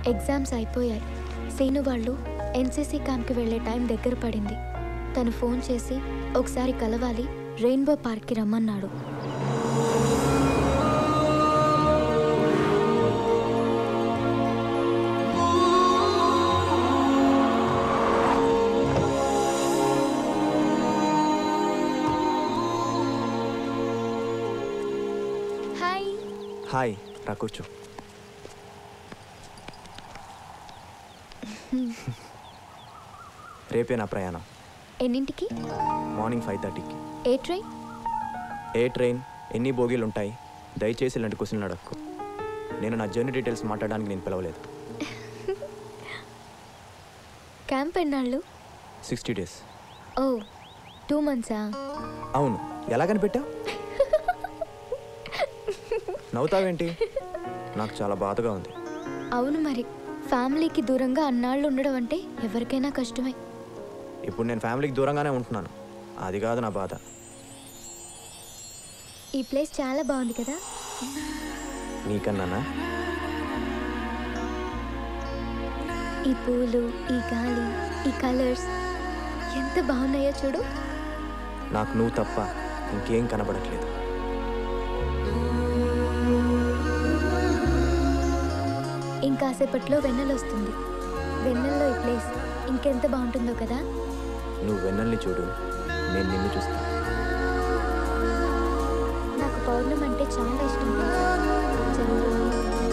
Exams అయిపోయాయి scene వాళ్ళు NCC క్యాంప్కి వెళ్ళే టైం దగ్గర పడింది తను ఫోన్ చేసి ఒకసారి కలవాలి రెయిన్బో పార్క్కి రమ్మన్నాడు హాయ్ హాయ్ రా కూర్చో రేపే నా ప్రయాణం ఎన్నింటికి మార్నింగ్ ఫైవ్ థర్టీకి ఏ ట్రైన్ ఏ ట్రైన్ ఎన్ని బోగీలు ఉంటాయి దయచేసి ఇలాంటి క్వశ్చన్లు అడగకు నేను నా జర్నీ డీటెయిల్స్ మాట్లాడడానికి నేను పిలవలేదు క్యాంప్ ఎన్నాళ్ళు సిక్స్టీ డేస్ ఓ టూ మంత్సా అవును ఎలా కనిపెట్టావు నవ్వుతావేంటి నాకు చాలా బాధగా ఉంది అవును మరి ఫ్యామిలీకి దూరంగా అన్నాళ్ళు ఉండడం అంటే ఎవరికైనా కష్టమే ఇప్పుడు నేను ఫ్యామిలీకి దూరంగానే ఉంటున్నాను అది కాదు నా బాధ ఈ ప్లేస్ చాలా బాగుంది కదా నీకన్నానా ఈ పూలు ఈ గాలి ఈ కలర్స్ ఎంత బాగున్నాయో చూడు నాకు నువ్వు తప్ప ఇంకేం కనబడట్లేదు ఇంకాసేపట్లో వెన్నెల వస్తుంది వెన్నెల్లో ఈ ప్లేస్ ఇంకెంత బాగుంటుందో కదా నువ్వు వెన్నల్ని చూడు నేను నిన్ను చూస్తాను నాకు పౌర్ణమి అంటే చాలా ఇష్టం తెలుసా? చంద్రుడు,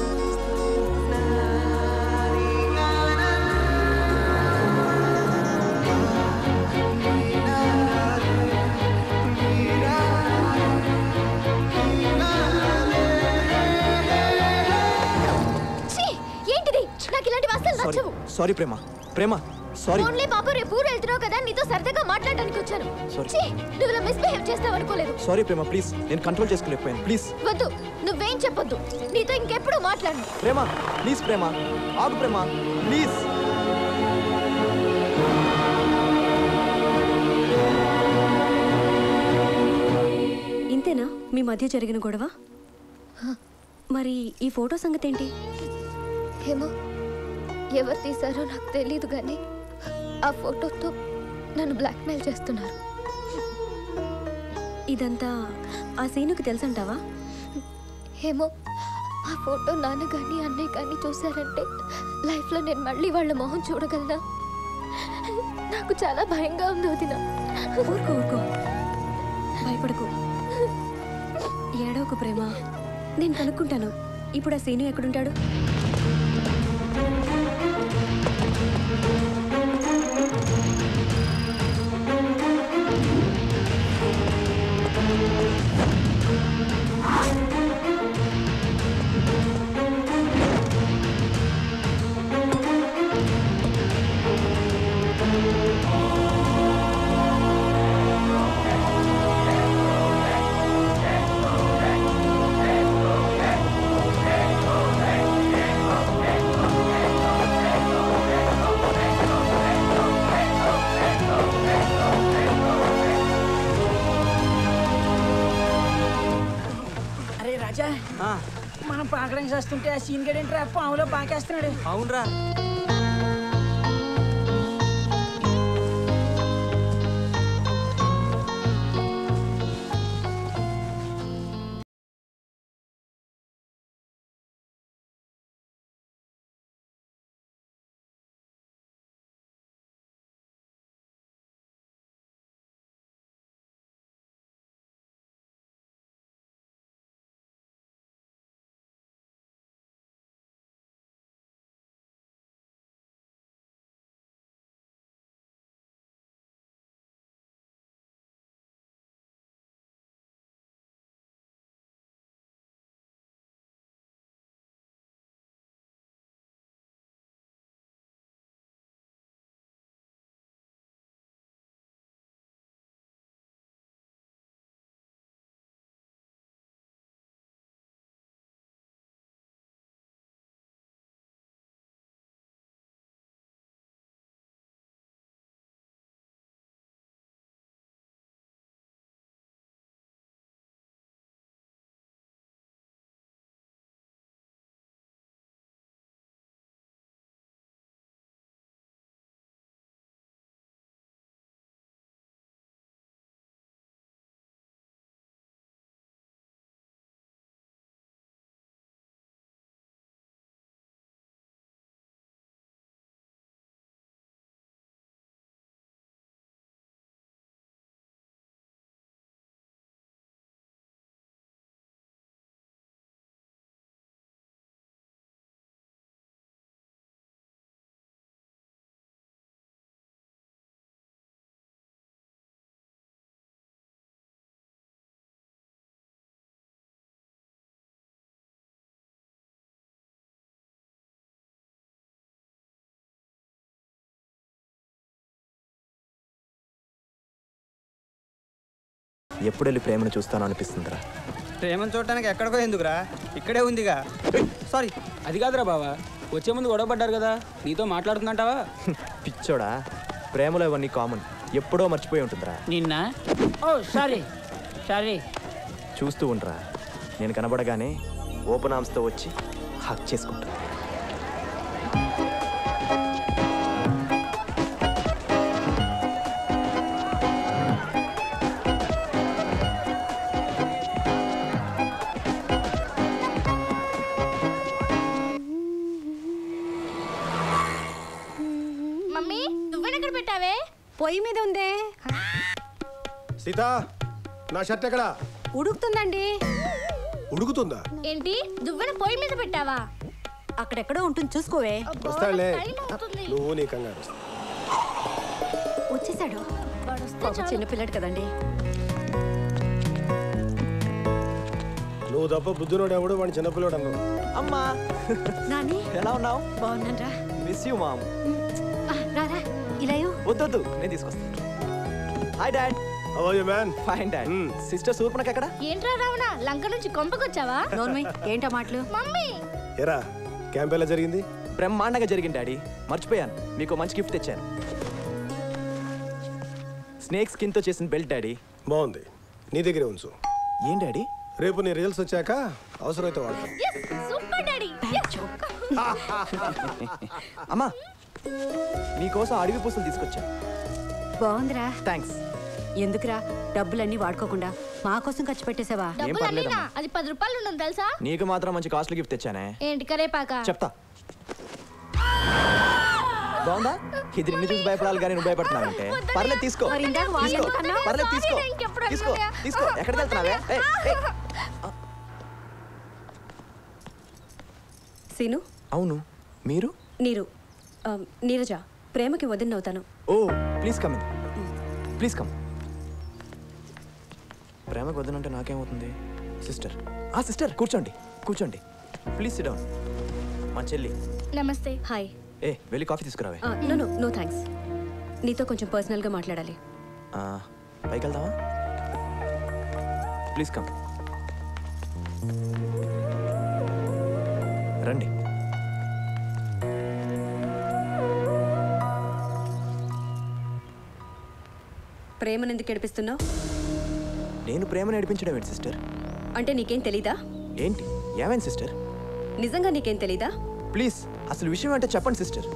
ఛీ! ఏంటిది నాకు ఇలాంటివి అసలు సారీ నచ్చవు sorry Prema Prema sorry only బాబు రేపు ఊరు వెళ్తున్నావు కదా నీతో సరదాగా మాట్లాడడానికి వచ్చాను Sorry. ఛీ! నువ్వు ఇలా మిస్బిహేవ్ చేస్తావు అనుకోలేదు సారీ ప్రేమ ప్లీజ్ నేను కంట్రోల్ చేసుకోలేకపోయాను ప్లీజ్ వద్దు నువ్వేం చెప్పొద్దు నీతో ఇంకెప్పుడు మాట్లాడను ప్రేమ ప్లీజ్ ప్రేమ ఆగు ప్రేమ ప్లీజ్ ఇంతేనా మీ మధ్య జరిగిన గొడవ మరి ఈ ఫోటో సంగతి ఏంటి ఏమో ఎవరు తీశారో నాకు తెలియదు కానీ ఆ ఫోటోతో నన్ను బ్లాక్మెయిల్ చేస్తున్నారు ఇదంతా ఆ సీనుకి తెలుసంటావా ఏమో ఆ ఫోటో నాన్న కానీ అన్నయ్య కానీ చూశారంటే లైఫ్లో నేను మళ్ళీ వాళ్ళ మొహం చూడగలనా నాకు చాలా భయంగా ఉంది వదిన ఊరుకో ఊరుకో భయపడకు ఏడవకు ప్రేమ నేను కనుక్కుంటాను ఇప్పుడు ఆ సీను ఎక్కడుంటాడు అరే రాజా మనం పాకడానికి చేస్తుంటే ఆ సీన్ గడేంట్రా పాములో పాకేస్తున్నాడు అవునరా ఎప్పుడు వెళ్ళి ప్రేమను చూస్తాను అనిపిస్తుందిరా ప్రేమను చూడటానికి ఎక్కడికో ఎందుకురా ఇక్కడే ఉందిగా సారీ అది కాదురా బావా వచ్చే ముందు గొడవ పడ్డారు కదా నీతో మాట్లాడుతుందంటావా పిచ్చోడా ప్రేమలో ఇవన్నీ కామన్ ఎప్పుడో మర్చిపోయి ఉంటుందిరా నిన్న ఓ సారీ సారీ చూస్తూ ఉండరా నేను కనబడగానే ఓపెన్ ఆర్మ్స్తో వచ్చి హక్ చేసుకుంటా మమ్మీ నువ్వెనక్కడ పెట్టావే పొయ్యి మీద ఉందే సీత నా షర్ట్ ఎక్కడ ఉడుకుతుందండి ఉడుకుతుందా ఏంటి దువ్వెన పొయ్యి మీద పెట్టావా అక్కడెక్కడో ఉంటుంది చూసుకోవే అబ్బో, వస్తాడులే టైం అవుతుంది. నువ్వు నీ కంగారు వచ్చేసాడు వాడు వస్తే పాపం చాలు. చిన్నపిల్లడు కదండి నువ్వు తప్ప బుద్ధునోడు ఎవడు వాడిని చిన్నపిల్లడు అన్నావు అమ్మా నాని ఎలా ఉన్నావు బాగున్నానరా మిస్ యూ మామ్ రారా ఇలా ఇవ్వు. వద్దొద్దు నేను తీసుకొస్తాను హాయ్ డాడ్ అవయ్య man fine dad Hmm. Sister సూర్పణకి ఎక్కడ ఏంట్రా రావణ లంక నుంచి కొంపకొచ్చావా నోర్మయ్ ఏంటా మాటలు మమ్మీ ఎరా క్యాంప్ ఎలా జరిగింది బ్రహ్మాండంగా జరిగింది డాడీ మర్చిపోయాను మీకు మంచి గిఫ్ట్ తెచ్చాను స్నేక్ స్కిన్తో చేసిన బెల్ట్ డాడీ బాగుంది నీ దగ్గరే ఉంచు ఏం డాడీ రేపు నీ రిజల్ట్స్ వచ్చాక అవసరమైతే వాడతాను సూపర్ డాడీ అమ్మా నీకోసం అడవి పూసలు తీసుకొచ్చాను బాగుందిరా థ్యాంక్స్ ఎందుకురా డబ్బులన్నీ వాడుకోకుండా మా కోసం ఖర్చు పెట్టేసావా డబ్బులు పర్లేదమ్మా. అన్నీనా అది పది రూపాయలు ఉండదు తెలుసా నీకు మాత్రం మంచి కాస్ట్లీ గిఫ్ట్ తెచ్చానే ఏంటి కరేపాక చెప్తా బాగుందా ఇది నిన్ను చూసి భయపడాలి కానీ నువ్వు భయపడుతున్నావంటే పర్లేదు తీసుకో మరి ఇందాక వాళ్ళు తీసుకో. ఎందుకన్నావు? పర్లేదు తీసుకో సారీ, ఇంకెప్పుడు తీసుకో అడగనులే. తీసుకో ఎక్కడికి వెళ్తున్నావే ఏయ్, ఏయ్. సీను అవును మీరు నీరు ఆ, నీరజ ప్రేమకి వదినవుతాను ఓ ప్లీజ్ కమ్ ప్లీజ్ కమ్ ప్రేమకు వద్దనంటే నాకేమవుతుంది సిస్టర్ ఆ సిస్టర్ కూర్చోండి కూర్చోండి ప్లీజ్ సిట్ డౌన్ మా చెల్లి నమస్తే హాయ్ ఏ వెళ్ళి కాఫీ తీసుకురావే నో నో నో థ్యాంక్స్ నీతో కొంచెం పర్సనల్గా మాట్లాడాలి ఆ, పైకి వెళ్దామా ప్లీజ్ కమ్ రండి ప్రేమను ఎందుకు ఏడిపిస్తున్నావు నేను ప్రేమను నడిపించడం ఏంటి సిస్టర్ అంటే నీకేం తెలీదా ఏంటి ఏమైంది సిస్టర్ నిజంగా నీకేం తెలీదా ప్లీజ్ అసలు విషయం అంటే చెప్పండి సిస్టర్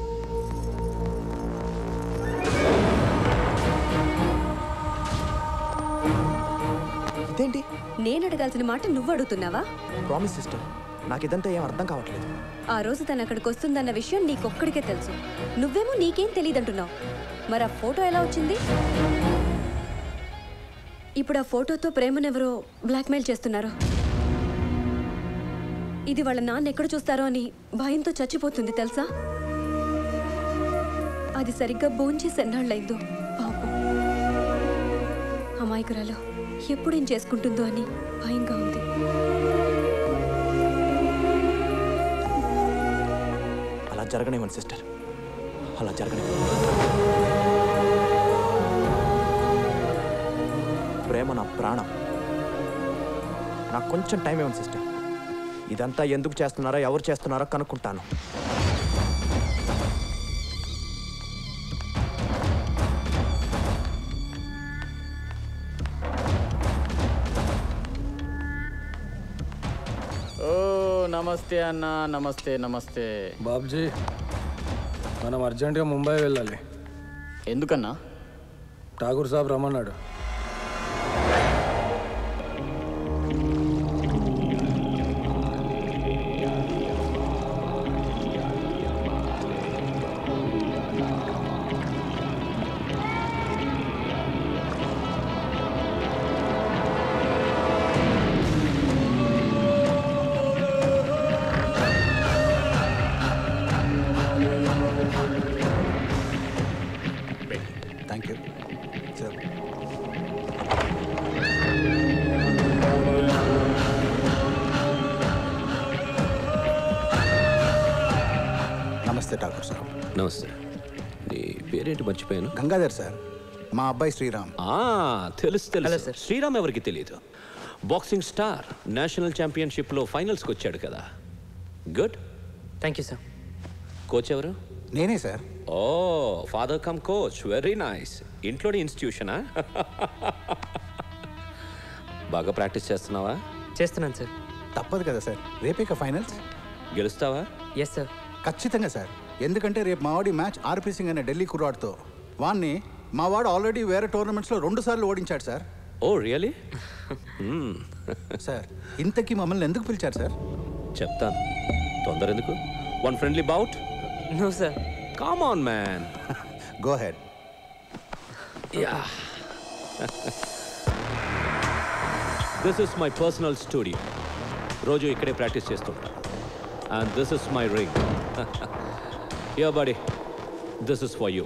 ఇదేంటి నేను అడగాల్సిన మాట నువ్వు అడుగుతున్నావా ప్రామిస్ సిస్టర్ నాకు ఇదంతా ఏం అర్థం కావట్లేదు ఆ రోజు తను అక్కడికి వస్తుందన్న విషయం నీకొక్కడికే తెలుసు నువ్వేమో నీకేం తెలియదంటున్నావు మరి ఆ ఫోటో ఎలా వచ్చింది ఇప్పుడు ఆ ఫోటోతో ప్రేమనెవరో బ్లాక్మెయిల్ చేస్తున్నారు ఇది వాళ్ళ నాన్న ఎక్కడ చూస్తారో అని భయంతో చచ్చిపోతుంది తెలుసా అది సరిగ్గా భోంచేసి ఎన్నాళ్ళైందో పాపం అమాయకురాలు ఎప్పుడేం చేసుకుంటుందో అని భయంగా ఉంది అలా జరగనివ్వండి సిస్టర్ అలా జరగనివ్వండి ప్రేమ నా ప్రాణం నాకు కొంచెం టైం ఇవ్వండి సిస్టర్ ఇదంతా ఎందుకు చేస్తున్నారో ఎవరు చేస్తున్నారో కనుక్కుంటాను ఓ నమస్తే అన్న నమస్తే నమస్తే బాబ్జీ మనం అర్జెంటుగా ముంబై వెళ్ళాలి ఎందుకన్నా ఠాగూర్ సాబ్ రమ్మన్నాడు థ్యాంక్ యూ సార్ నమస్తే ఠాకూర్ సార్ నమస్తే నీ పేరేంటి మర్చిపోయాను గంగాధర్ సార్ మా అబ్బాయి శ్రీరామ్ ఆ, తెలుసు తెలుసు శ్రీరామ్ ఎవరికి తెలియదు బాక్సింగ్ స్టార్ నేషనల్ ఛాంపియన్షిప్లో ఫైనల్స్కి వచ్చాడు కదా good thank you sir coach ఎవరు నేనే సార్ ఓ father cum coach very nice ఇంట్లోని ఇన్స్టిట్యూషనా బాగా ప్రాక్టీస్ చేస్తున్నావా చేస్తున్నాను సార్ తప్పదు కదా సార్ రేపేక ఫైనల్స్ గెలుస్తావా ఎస్ సార్ ఖచ్చితంగా సార్ ఎందుకంటే రేపు మావాడి మ్యాచ్ ఆర్పీ సింగ్ అనే ఢిల్లీ కుర్రాడ్తో వాణ్ణి మావాడు ఆల్రెడీ వేరే టోర్నమెంట్స్లో రెండు సార్లు ఓడించాడు సార్ ఓ రియలీ సార్ ఇంతకీ మమ్మల్ని ఎందుకు పిలిచారు సార్ చెప్తాను తొందర ఎందుకు one friendly bout no sir come on man go ahead yeah this is my personal studio రోజు ఇక్కడే ప్రాక్టీస్ చేస్తుంటా and this is my ring yeah buddy this is for you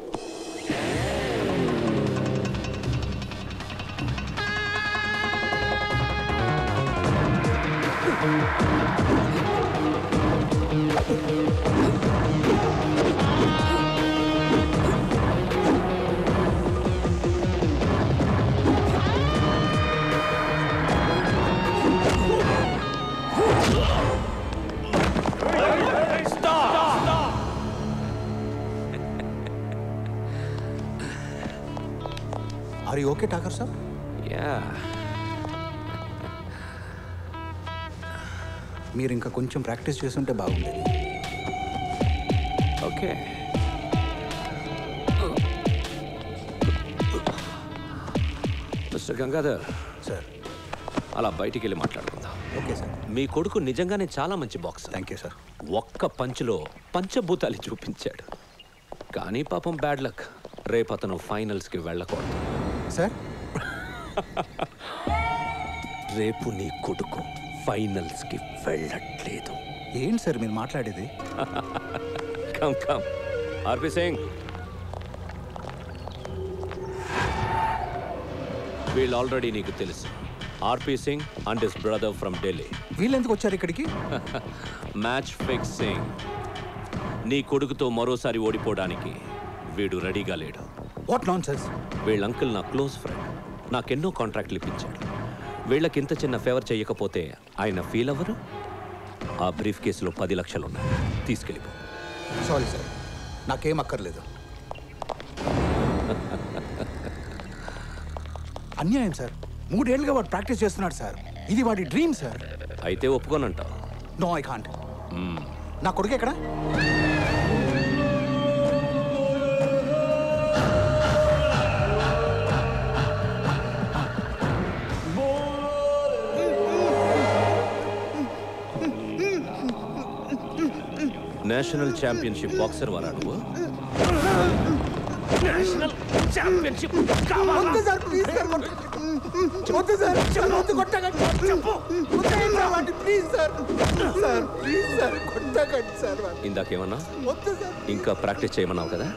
are you okay Thakur sir yeah మీరు ఇంకా కొంచెం practice చేస్తుంటే బాగుండేది okay mister Gangadhar sir అలా బయటికి వెళ్ళి మాట్లాడుకుందాం ఓకే సార్ మీ కొడుకు నిజంగానే చాలా మంచి బాక్సర్ థ్యాంక్ యూ సార్ ఒక్క పంచులో పంచభూతాలు చూపించాడు కానీ పాపం బ్యాడ్ లక్ రేపు అతను ఫైనల్స్కి వెళ్ళకూడదు సార్ రేపు నీ కొడుకు ఫైనల్స్కి వెళ్ళట్లేదు ఏంటి సార్ మీరు మాట్లాడేది కమ్ కమ్ ఆర్పి సింగ్ వీళ్ళు ఆల్రెడీ నీకు తెలుసు RP Singh and his brother from Delhi వీళ్ళు ఎందుకు వచ్చారు ఇక్కడికి మ్యాచ్ ఫిక్సింగ్ నీ కొడుకుతో మరోసారి ఓడిపోవడానికి వీడు రెడీగా లేడు వాట్ నాన్ సెన్స్ వీళ్ళ అంకుల్ నా క్లోజ్ ఫ్రెండ్ నాకెన్నో కాంట్రాక్ట్లు ఇప్పించాడు వీళ్ళకి ఇంత చిన్న ఫేవర్ చేయకపోతే ఆయన ఫీల్ అవ్వరు ఆ బ్రీఫ్ కేసులో పది లక్షలు ఉన్నాయి తీసుకెళ్ళిపో సారీ సార్ నాకేం అక్కర్లేదు అన్యాయం సార్ మూడేళ్లుగా వాడు ప్రాక్టీస్ చేస్తున్నాడు సార్ ఇది వాడి డ్రీమ్ సార్ అయితే ఒప్పుకోనంటావు నో ఐ కాంట్ నా కొడుకు ఎక్కడ నేషనల్ ఛాంపియన్షిప్ బాక్సర్ వారా నువ్వు నేషనల్ ఛాంపియన్షిప్ వద్దు సార్ ప్లీజ్ సార్ వద్దు సార్ వద్దు కొట్టకండి చెప్పు వాడిని please sir sir please sir కొట్టకండి సార్ వాడిని. ఇందాకేమన్నా వద్దు సార్ ఇంకా ప్రాక్టీస్ చేయమన్నావు కదా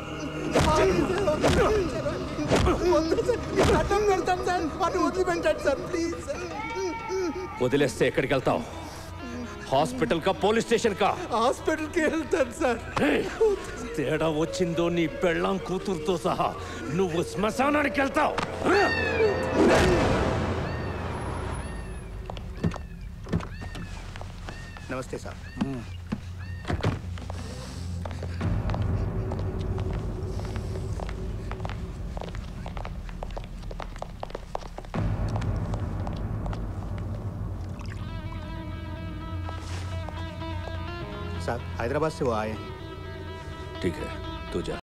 వద్దు సార్ మీకు అడ్డం పెడతాను సార్ వాడిని వదిలిపెట్టాడు సార్ ప్లీజ్ సార్ వదిలేస్తే ఎక్కడికి వెళ్తావు హాస్పిటల్ కా పోలీస్ స్టేషన్ కా హాస్పిటల్కి వెళ్తాను సార్ ఏయ్, తేడా వచ్చిందో నీ పెళ్ళాం కూతురుతో సహా నువ్వు శ్మశానానికి వెళ్తావు నమస్తే సార్ साहब हैदराबाद से वो आए हैं ठीक है तू जा